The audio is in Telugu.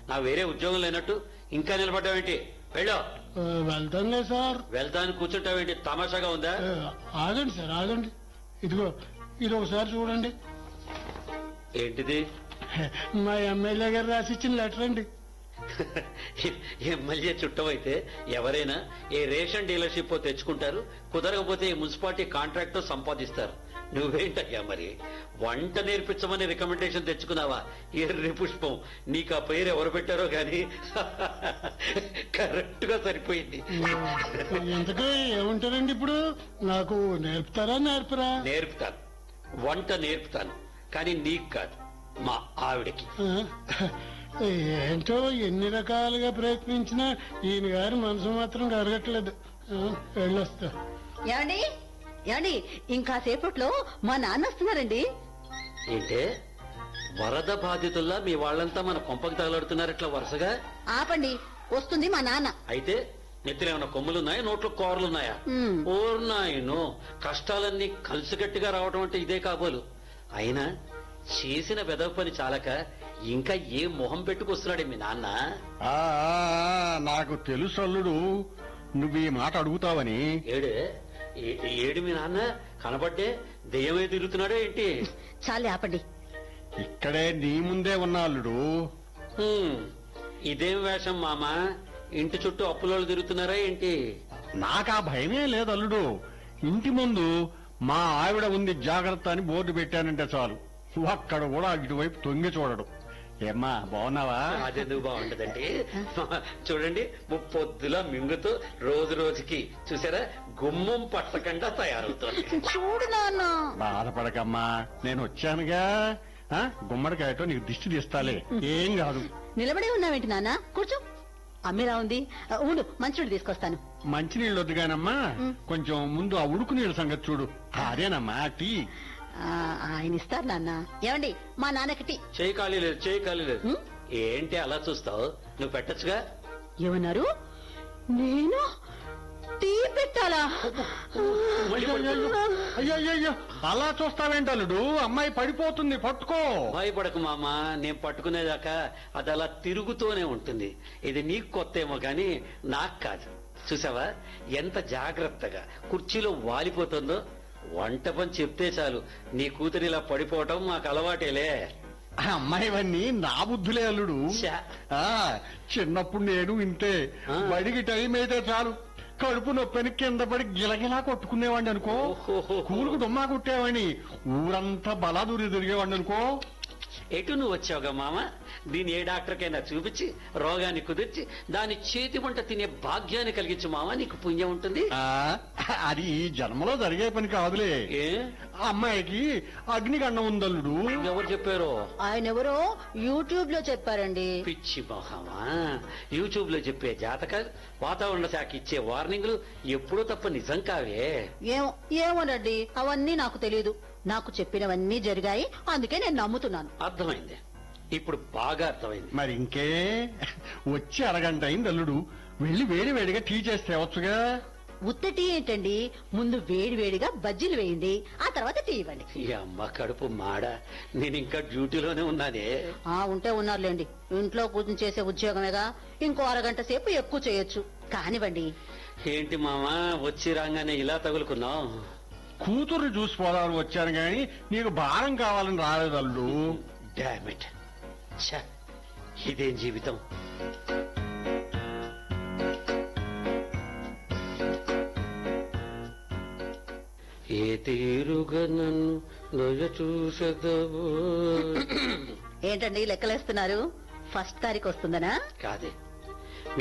నా వేరే ఉద్యోగం లేనట్టు ఇంకా నిలబడ్డావేంటి వెళ్ళో ఆ, వెళ్తానులే సార్ వెళ్తాను కూర్చుంటావేంటి తమాషాగా ఉందా ఆ, ఆగండి సార్ ఆగండి ఇదిగో ఇది ఒకసారి చూడండి ఏంటిది మా ఎమ్మెల్యే గారు రాసి ఇచ్చిన లెటర్ అండి ఎమ్మెల్యే చుట్టమైతే ఎవరైనా ఏ రేషన్ డీలర్షిప్ తెచ్చుకుంటారు కుదరకపోతే ఈ మున్సిపాలిటీ కాంట్రాక్ట్ సంపాదిస్తారు నువ్వేంటయ్యా మరి వంట నేర్పించమని రికమెండేషన్ తెచ్చుకున్నావా ఎర్రి పుష్పం నీకు ఆ పేరు ఎవరు పెట్టారో గాని కరెక్ట్ గా సరిపోయింది ఇంతకీ ఏమంటారండి ఇప్పుడు నాకు నేర్పుతారా నేర్పరా నేర్పుతాను వంట నేర్పుతాను కానీ నీకు కాదు మా ఆవిడకి ఆ, ఏంటో ఎన్ని రకాలుగా ప్రయత్నించినా ఈయన గారి మనసు మాత్రం కరగట్లేదు ఆ, వెళ్ళొస్తా ఏమండి ఏమండి ఇంకా సేపట్లో మా నాన్న వస్తున్నారండి ఏంటే వరద బాధితుల్లా మీ వాళ్ళంతా మన కొంపకి తగలడుతున్నారు ఇట్లా వరుసగా ఆపండి వస్తుంది మా నాన్న అయితే నెత్తిలో ఏమైనా కొమ్ములున్నాయా నోట్లో కూరలున్నాయా మ్మ్. ఓర్నాయను కష్టాలన్నీ కలిసికట్టుగా రావడం అంటే ఇదే కాబోలు అయినా చేసిన వెదవ పని చాలక ఇంకా ఏ మొహం పెట్టుకొస్తున్నాడే మీ నాన్న ఆ, ఆ, నాకు తెలుసు అల్లుడు నువ్వు ఈ మాట అడుగుతావని ఏడే ఏ- ఏడు మీ నాన్న కనబడ్డే దెయ్యమే తిరుగుతున్నాడే ఏంటి చాలే ఆపండి ఇక్కడే నీ ముందే ఉన్నా అల్లుడు హ్మ్, ఇదేం వేషం మామ ఇంటి చుట్టూ అప్పులోళ్ళు తిరుగుతున్నారా ఏంటి నాకా భయమే లేదు అల్లుడు ఇంటి ముందు మా ఆవిడ ఉంది జాగ్రత్త అని బోర్డు పెట్టానంటే చాలు ఒక్కడ కూడా ఇటువైపు తొంగి చూడడు ఏమ్మా బాగున్నావా అదెందుకు బాగుంటదండి చూడండి ముప్పొద్దులా మింగుతూ రోజు రోజుకి చూసారా గుమ్మం పట్టకుండా తయారవుతుంది చూడు నాన్న బాధపడకమ్మా నేను వచ్చానుగా ఆ, గుమ్మడికాయతో నీకు దిష్టి తీస్తాలే ఏం కాదు నిలబడే ఉన్నావేంటి నాన్న కూర్చో అమ్మిరా ఉంది ఆ, ఉండు మంచినీళ్ళు తీసుకొస్తాను మంచినీళ్ళు వద్దుగానమ్మా కొంచెం ముందు ఆ ఉడుకు నీళ్ళ సంగతి చూడు అదేనమ్మా టీ ఆ, ఆయన ఇస్తారు నాన్న ఏమండి మా నాన్నకి టీ చేయి ఖాళీ లేదు చేయి ఖాళీ లేదు హ్మ్? ఏంటి అలా చూస్తావు నువ్వు పెట్టచ్చుగా ఏమన్నారు నేను టీ పెట్టాలా మళ్ళీ పడిపోయింది. అయ్యో అయ్యో అయ్యో అలా చూస్తావేంటి అల్లుడు అమ్మాయి పడిపోతుంది పట్టుకో భయపడకు మామ నేను పట్టుకునేదాకా అది అలా తిరుగుతూనే ఉంటుంది ఇది నీకు కొత్త ఏమో కానీ నాకు కాదు చూసావా ఎంత జాగ్రత్తగా కుర్చీలో వాలిపోతుందో వంట పని చెప్తే చాలు నీ కూతురు ఇలా పడిపోవటం మాకు అలవాటేలే ఆ అమ్మాయివన్నీ నా బుద్ధులే అల్లుడు ఛా. ఆ చిన్నప్పుడు నేను ఇంతే ఆ. బడికి టైం అయితే చాలు కడుపు నొప్పిని కింద పడి గిలగిలా కొట్టుకునేవాడిని అనుకో ఓహోహో. కూలుకు డుమ్మా కుట్టేవాడిని ఊరంతా బలాదూరి తిరిగేవాడిని అనుకో ఎటు నువ్వు వచ్చావుగా మామ దీని ఏ డాక్టర్కైనా చూపించి రోగాన్ని కుదిర్చి దాని చేతి వంట తినే భాగ్యాన్ని కలిగించు మామ నీకు పుణ్యం ఉంటుంది ఆ అది ఈ జన్మలో జరిగే పని కాదులే ఏ ఆ అమ్మాయికి అగ్నిగండం ఉందల్లుడు ఎవరు చెప్పారో ఆయన ఎవరో యూట్యూబ్ లో చెప్పారండి పిచ్చి మొహమా యూట్యూబ్ లో చెప్పే జాతకాలు వాతావరణ శాఖ ఇచ్చే వార్నింగ్లు ఎప్పుడూ తప్ప నిజం కావే ఏమో ఏమోనండి అవన్నీ నాకు తెలియదు నాకు చెప్పినవన్నీ జరిగాయి అందుకే నేను నమ్ముతున్నాను అర్థమైంది ఇప్పుడు బాగా అర్థమైంది మరి ఇంకే వచ్చి అరగంట అయింది అల్లుడు వెళ్ళి వేడి వేడిగా టీ చేసి తేవచ్చుగా ఉత్త టీ ఏంటండి ముందు వేడి వేడిగా బజ్జీలు వేయండి ఆ తర్వాత టీ ఇవ్వండి ఈ అమ్మ కడుపు మాడ నేను ఇంకా డ్యూటీలోనే ఉన్నానే ఆ ఉంటే ఉన్నారులేండి ఇంట్లో కూర్చుని చేసే ఉద్యోగమేగా ఇంకో అరగంట సేపు ఎక్కువ చేయొచ్చు కానివ్వండి ఏంటి మామా వచ్చి రాగానే ఇలా తగులుకున్నావు కూతుర్ని చూసి పోదామని వచ్చాను గాని నీకు భారం కావాలని రాలేదు అల్లుడు డామిట్ ఛ ఇదేం జీవితం ఏ తీరుగా నన్ను నొయ చూసదవు ఏంటండి లెక్కలేస్తున్నారు ఫస్ట్ తారీఖు వస్తుందనా కాదే